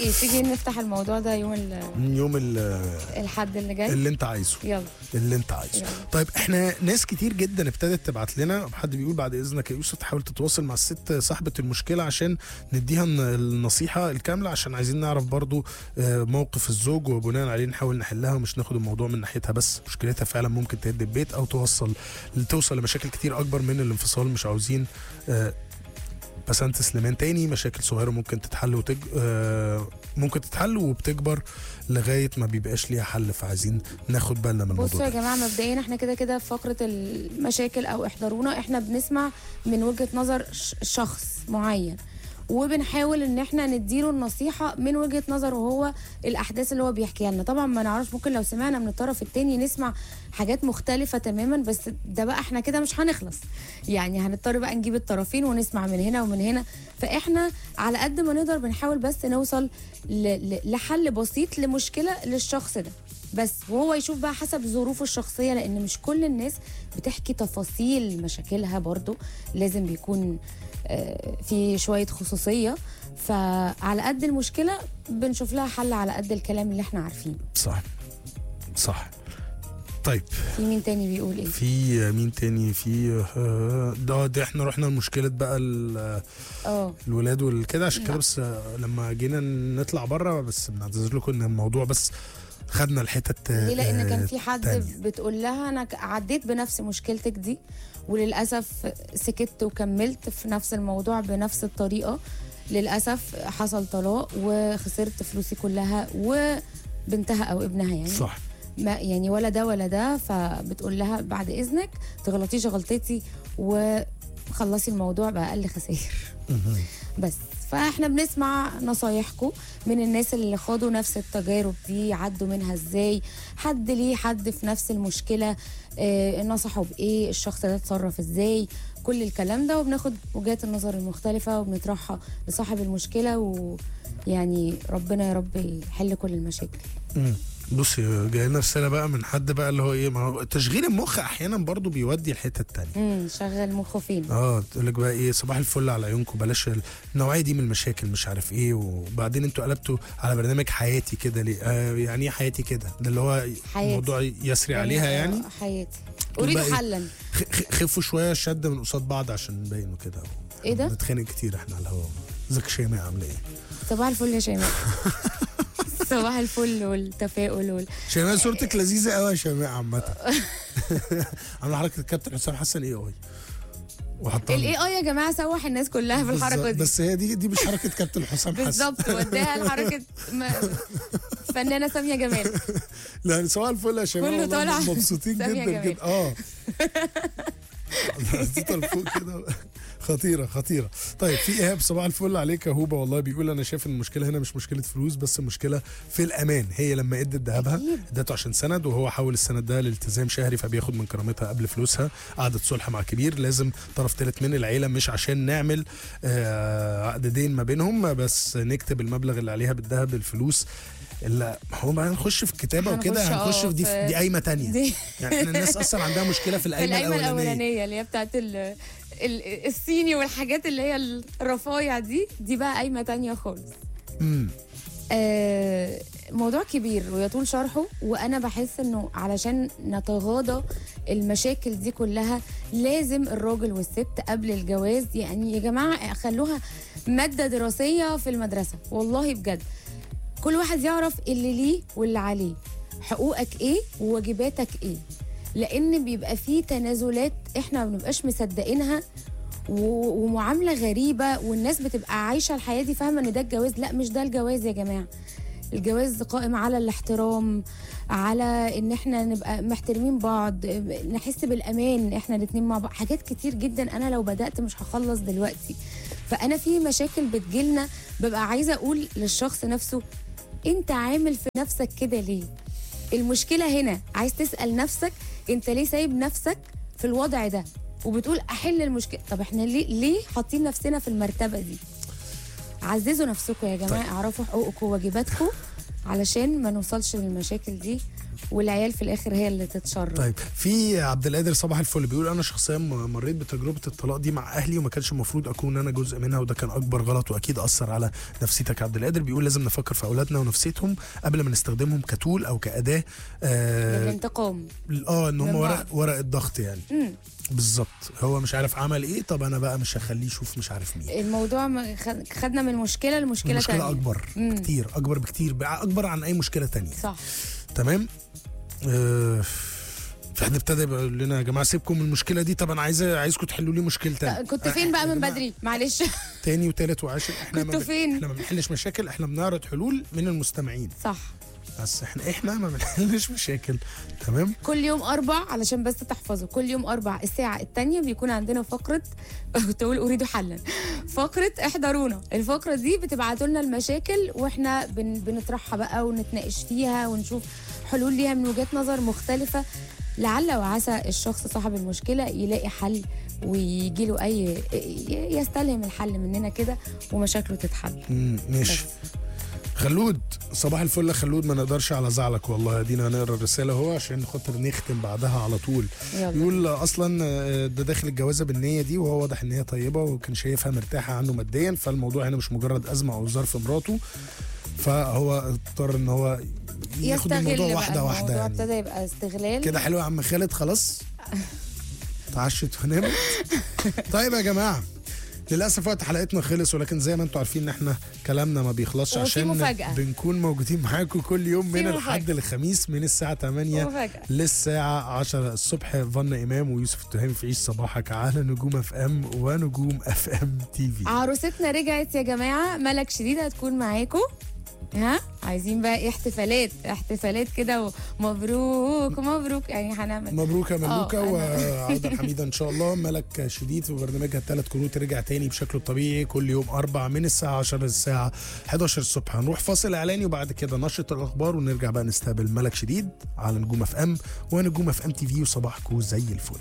إيه، تيجي نفتح الموضوع ده يوم ال- يوم ال- الحد اللي جاي اللي انت عايزه يلا اللي انت عايزه يلا. طيب احنا ناس كتير جدا ابتدت تبعت لنا حد بيقول بعد اذنك يا يوسف تحاول تتواصل مع الست صاحبه المشكله عشان نديها الن- النصيحه الكامله عشان عايزين نعرف برضو آه، موقف الزوج وبناء عليه نحاول نحلها ومش ناخد الموضوع من ناحيتها بس مشكلتها فعلا ممكن تهد البيت او توصل توصل لمشاكل كتير اكبر من الانفصال مش عاوزين آه، بسنت سليمان تاني مشاكل صغيره ممكن تتحل وتج... آه، ممكن تتحل وبتكبر لغايه ما بيبقاش ليها حل فعايزين ناخد بالنا من بصوا الموضوع يا ده جماعه مبدئيا احنا كده كده في فقره المشاكل او احضرونا احنا بنسمع من وجهه نظر ش- شخص معين وبنحاول ان احنا نديله النصيحه من وجهه نظره هو الاحداث اللي هو بيحكيها لنا طبعا ما نعرفش ممكن لو سمعنا من الطرف التاني نسمع حاجات مختلفه تماما بس ده بقى احنا كده مش هنخلص يعني هنضطر بقى نجيب الطرفين ونسمع من هنا ومن هنا فاحنا على قد ما نقدر بنحاول بس نوصل ل- ل- لحل بسيط لمشكله للشخص ده بس وهو يشوف بقى حسب ظروفه الشخصيه لان مش كل الناس بتحكي تفاصيل مشاكلها برضو لازم بيكون آه، في شويه خصوصيه فعلى قد المشكله بنشوف لها حل على قد الكلام اللي احنا عارفينه صح صح طيب في مين تاني بيقول ايه في مين تاني في آه، ده ده احنا رحنا لمشكله بقى ال- اه الولاد والكده عشان كده لا. بس آه، لما جينا نطلع بره بس بنعتذر لكم ان الموضوع بس خدنا الحتت ليه لان آه، كان في حد تانية. بتقول لها انا ك- عديت بنفس مشكلتك دي وللاسف سكت وكملت في نفس الموضوع بنفس الطريقه للاسف حصل طلاق وخسرت فلوسي كلها وبنتها او ابنها يعني صح ما يعني ولا ده ولا ده فبتقول لها بعد اذنك تغلطيش غلطتي وخلصي الموضوع باقل خسائر مهم. بس فاحنا بنسمع نصايحكم من الناس اللي خاضوا نفس التجارب دي عدوا منها ازاي حد ليه حد في نفس المشكله آه نصحوا بايه الشخص ده اتصرف ازاي كل الكلام ده وبناخد وجهات النظر المختلفه وبنطرحها لصاحب المشكله ويعني ربنا يا رب يحل كل المشاكل مم. بصي جاي لنا رساله بقى من حد بقى اللي هو ايه ما هو تشغيل المخ احيانا برضو بيودي الحته التانية امم شغل مخه فين اه تقول لك بقى ايه صباح الفل على عيونكم بلاش النوعيه دي من المشاكل مش عارف ايه وبعدين انتوا قلبتوا على برنامج حياتي كده ليه آه يعني ايه حياتي كده ده اللي هو حياتي. موضوع يسري عليها يعني آه، حياتي تقول اريد بقى إيه؟ حلا خ- خ- خفوا شويه الشده من قصاد بعض عشان نبينوا كده ايه ده نتخانق كتير احنا على الهوا ازيك يا شيماء عامله ايه صباح الفل يا شيماء صباح الفل والتفاؤل وال... شيماء صورتك لذيذه قوي يا شيماء عامه عامله حركه الكابتن حسام حسن ايه اي وحطها الاي اي يا جماعه سوح الناس كلها في الحركه بالظبط. دي بس هي دي دي مش حركه كابتن حسام حسن بالظبط وداها لحركه م... فنانه ساميه جمال لا صباح الفل يا شباب كله والله طالع مبسوطين سامية جدا جمال. جدا اه محطوطه لفوق كده خطيره خطيره طيب في ايهاب صباح الفل عليك يا هوبا والله بيقول انا شايف ان المشكله هنا مش مشكله فلوس بس المشكله في الامان هي لما ادت ذهبها أكيد. ادته عشان سند وهو حول السند ده لالتزام شهري فبياخد من كرامتها قبل فلوسها قعدت صلح مع كبير لازم طرف ثالث من العيله مش عشان نعمل آه عقد دين ما بينهم بس نكتب المبلغ اللي عليها بالذهب الفلوس لا هو بقى هنخش في الكتابه وكده هنخش هنخش اه في دي في- دي قايمه تانية دي يعني احنا الناس اصلا عندها مشكله في في القايمه القايمه الاولانيه الاولانيه اللي هي بتاعت ال... ال... الصيني والحاجات اللي هي الرفايع دي دي بقى قايمه تانية خالص امم آه، موضوع كبير ويطول شرحه وانا بحس انه علشان نتغاضى المشاكل دي كلها لازم الراجل والست قبل الجواز يعني يا جماعه خلوها ماده دراسيه في المدرسه والله بجد كل واحد يعرف اللي ليه واللي عليه حقوقك ايه وواجباتك ايه لان بيبقى فيه تنازلات احنا ما بنبقاش مصدقينها و- ومعامله غريبه والناس بتبقى عايشه الحياه دي فاهمه ان ده الجواز لا مش ده الجواز يا جماعه الجواز قائم على الاحترام على ان احنا نبقى محترمين بعض نحس بالامان احنا الاتنين مع بعض حاجات كتير جدا انا لو بدات مش هخلص دلوقتي فانا في مشاكل بتجيلنا ببقى عايزه اقول للشخص نفسه انت عامل في نفسك كده ليه المشكله هنا عايز تسال نفسك انت ليه سايب نفسك في الوضع ده وبتقول احل المشكله طب احنا ليه ليه حاطين نفسنا في المرتبه دي عززوا نفسكم يا جماعه طيب. اعرفوا حقوقكم وواجباتكم علشان ما نوصلش للمشاكل دي والعيال في الاخر هي اللي تتشرب طيب في عبد القادر صباح الفل بيقول انا شخصيا م- مريت بتجربه الطلاق دي مع اهلي وما كانش المفروض اكون انا جزء منها وده كان اكبر غلط واكيد اثر على نفسيتك يا عبد القادر بيقول لازم نفكر في اولادنا ونفسيتهم قبل ما نستخدمهم كتول او كاداه اه, الانتقام آه ان هم من ورق بعض. ورق الضغط يعني مم. بالظبط هو مش عارف عمل ايه طب انا بقى مش هخليه يشوف مش عارف مين الموضوع م- خد- خدنا من مشكله لمشكله المشكله تانية اكبر مم. كتير اكبر بكتير بقى اكبر عن اي مشكله تانية صح تمام آه في حد ابتدى يقول لنا يا جماعه سيبكم من المشكله دي طب انا عايز عايزكم تحلوا لي مشكله تانية كنت فين بقى يا من جماعة، بدري معلش تاني وتالت وعاشر احنا ما كنتوا بن- فين؟ احنا ما بنحلش مشاكل احنا بنعرض حلول من المستمعين صح بس احنا احنا ما بنحلش مشاكل تمام كل يوم أربع علشان بس تحفظوا كل يوم أربع الساعة التانية بيكون عندنا فقرة تقول أريد حلا فقرة احضرونا الفقرة دي بتبعتوا لنا المشاكل واحنا بن بنطرحها بقى ونتناقش فيها ونشوف حلول ليها من وجهات نظر مختلفة لعل وعسى الشخص صاحب المشكلة يلاقي حل ويجي له أي ي- يستلهم الحل مننا كده ومشاكله تتحل مم، ماشي بس. خلود صباح الفل يا خلود ما نقدرش على زعلك والله ادينا هنقرا الرساله اهو عشان خاطر نختم بعدها على طول يلا بيقول اصلا آه، ده داخل الجوازه بالنيه دي وهو واضح ان هي طيبه وكان شايفها مرتاحه عنه ماديا فالموضوع هنا مش مجرد ازمه او ظرف مراته فهو اضطر ان هو ياخد يستغل الموضوع بقى واحده واحده الموضوع يعني ابتدى يبقى استغلال كده حلو يا عم خالد خلاص تعشت ونمت طيب يا جماعه للاسف وقت حلقتنا خلص ولكن زي ما انتم عارفين ان احنا كلامنا ما بيخلصش وفي عشان مفاجأة. بنكون موجودين معاكم كل يوم في من مفاجأة. الحد للخميس من الساعه 8 مفاجأة. للساعه 10 الصبح ظن امام ويوسف التهامي في عيش صباحك على نجوم اف ام ونجوم اف ام تي في عروستنا رجعت يا جماعه ملك شديد هتكون معاكم ها عايزين بقى ايه احتفالات احتفالات كده ومبروك مبروك يعني هنعمل مبروك يا ملوكة آه، وعودة حميدة إن شاء الله ملك شديد في برنامجها الثلاث كروت رجع تاني بشكله الطبيعي كل يوم أربع من الساعة 10 للساعة 11 الصبح هنروح فاصل إعلاني وبعد كده نشرة الأخبار ونرجع بقى نستقبل ملك شديد على نجوم اف ام ونجوم اف ام تي في وصباحكم زي الفل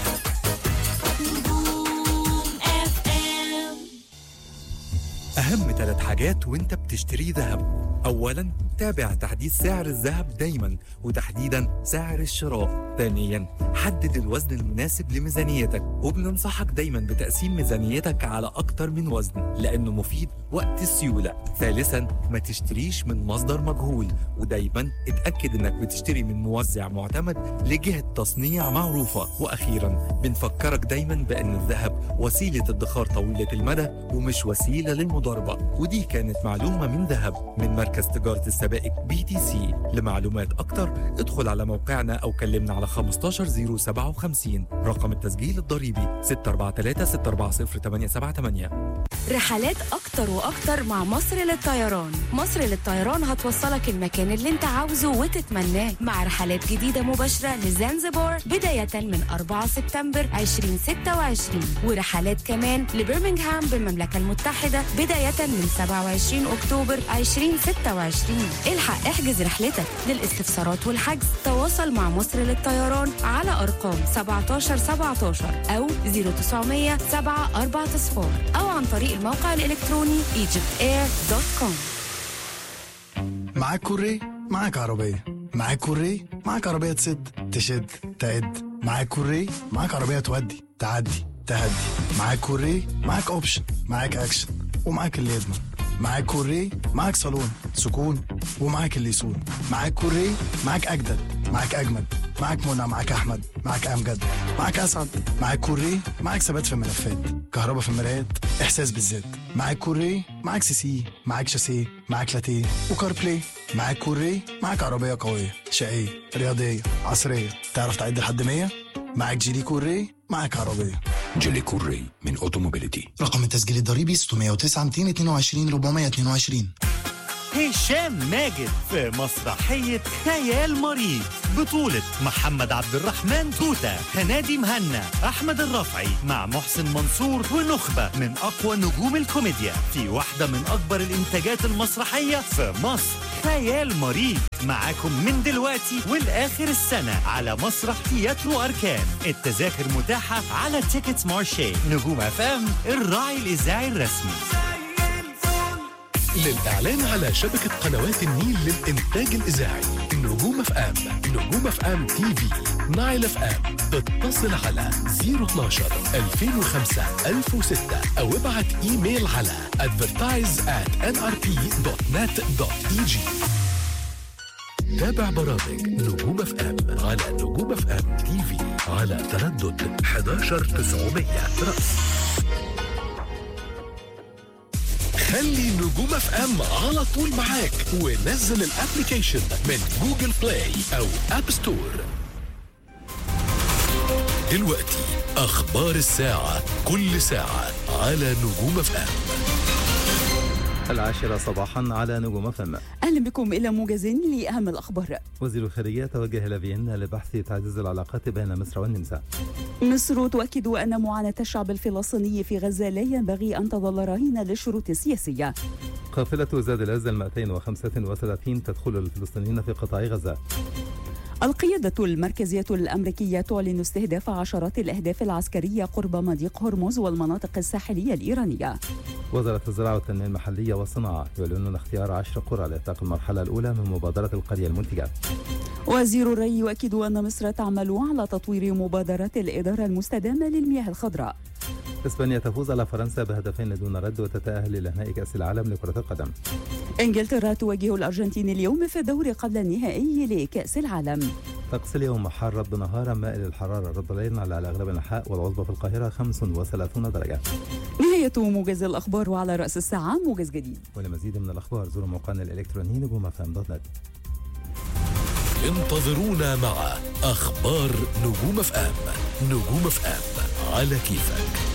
أهم ثلاث حاجات وأنت بتشتري ذهب أولا تابع تحديث سعر الذهب دايما وتحديدا سعر الشراء ثانيا حدد الوزن المناسب لميزانيتك وبننصحك دايما بتقسيم ميزانيتك على أكتر من وزن لأنه مفيد وقت السيولة ثالثا ما تشتريش من مصدر مجهول ودايما اتأكد انك بتشتري من موزع معتمد لجهة تصنيع معروفة وأخيرا بنفكرك دايما بأن الذهب وسيلة ادخار طويلة المدى ومش وسيلة للمضاربة ودي كانت معلومة من ذهب من مركز تجارة السبائك بي تي سي لمعلومات أكتر ادخل على موقعنا أو كلمنا على 15057 رقم التسجيل الضريبي 643 640 878 رحلات أكتر وأكتر مع مصر للطيران مصر للطيران هتوصلك المكان اللي انت عاوزه وتتمناه مع رحلات جديدة مباشرة لزنزبار بداية من 4 سبتمبر 2026 ورحلات كمان لبرمنغهام بالمملكة المتحدة بداية من 27 أكتوبر 2026 الحق احجز رحلتك للاستفسارات والحجز تواصل مع مصر للطيران على أرقام 17 17 أو 0900 7 4 صفار أو عن طريق الموقع الإلكتروني egyptair.com معاك كوري معاك عربية معاك كوري معاك عربية تسد تشد تعد معاك كوري معاك عربية تودي تعدي تهدي معاك كوري معاك اوبشن معاك اكشن ومعاك اللي يضمن معاك كوري معاك صالون سكون ومعاك اللي يسون معاك كوري معاك اجدد معاك اجمد معاك منى معاك احمد معاك امجد معاك اسعد معاك كوري معاك ثبات في الملفات كهرباء في المرايات احساس بالذات معاك كوري معاك سي سي معاك شاسيه معاك لاتيه وكار بلاي معاك كوري معاك عربيه قويه شقيه رياضيه عصريه تعرف تعد لحد 100 معاك جيلي كوري معاك عربيه جيلي كوري من اوتوموبيليتي رقم التسجيل الضريبي 609 222 422 هشام ماجد في مسرحية خيال مريض بطولة محمد عبد الرحمن توتة هنادي مهنا أحمد الرفعي مع محسن منصور ونخبة من أقوى نجوم الكوميديا في واحدة من أكبر الإنتاجات المسرحية في مصر خيال مريض معاكم من دلوقتي والآخر السنة على مسرح تياترو أركان التذاكر متاحة على تيكتس مارشي نجوم أفام الراعي الإذاعي الرسمي للإعلان على شبكة قنوات النيل للإنتاج الإذاعي نجوم اف ام نجوم اف ام تي في نايل اف ام اتصل على 012 2005 1006 أو ابعت إيميل على advertise at nrp.net.eg تابع برامج نجوم اف ام على نجوم اف ام تي في على تردد 11900 رأس خلي نجوم اف ام على طول معاك ونزل الابليكيشن من جوجل بلاي او اب ستور دلوقتي اخبار الساعه كل ساعه على نجوم اف ام العاشرة صباحا على نجوم فم أهلا بكم إلى موجز لأهم الأخبار وزير الخارجية توجه إلى فيينا لبحث تعزيز العلاقات بين مصر والنمسا مصر تؤكد أن معاناة الشعب الفلسطيني في غزة لا ينبغي أن تظل رهينة للشروط السياسية قافلة زاد العز 235 تدخل الفلسطينيين في قطاع غزة القيادة المركزية الأمريكية تعلن استهداف عشرات الأهداف العسكرية قرب مضيق هرمز والمناطق الساحلية الإيرانية وزارة الزراعة والتنمية المحلية والصناعة يعلنون اختيار عشر قرى لإطلاق المرحلة الأولى من مبادرة القرية المنتجة وزير الري يؤكد أن مصر تعمل على تطوير مبادرات الإدارة المستدامة للمياه الخضراء إسبانيا تفوز على فرنسا بهدفين دون رد وتتأهل إلى نهائي كأس العالم لكرة القدم إنجلترا تواجه الأرجنتين اليوم في الدور قبل النهائي لكأس العالم طقس اليوم حار رد نهارا مائل الحرارة رد ليلا على أغلب الأنحاء والعظمى في القاهرة 35 درجة نهاية موجز الأخبار وعلى رأس الساعة موجز جديد ولمزيد من الأخبار زوروا موقعنا الإلكتروني نجوم فام دوت نت انتظرونا مع اخبار نجوم اف ام نجوم اف ام على كيفك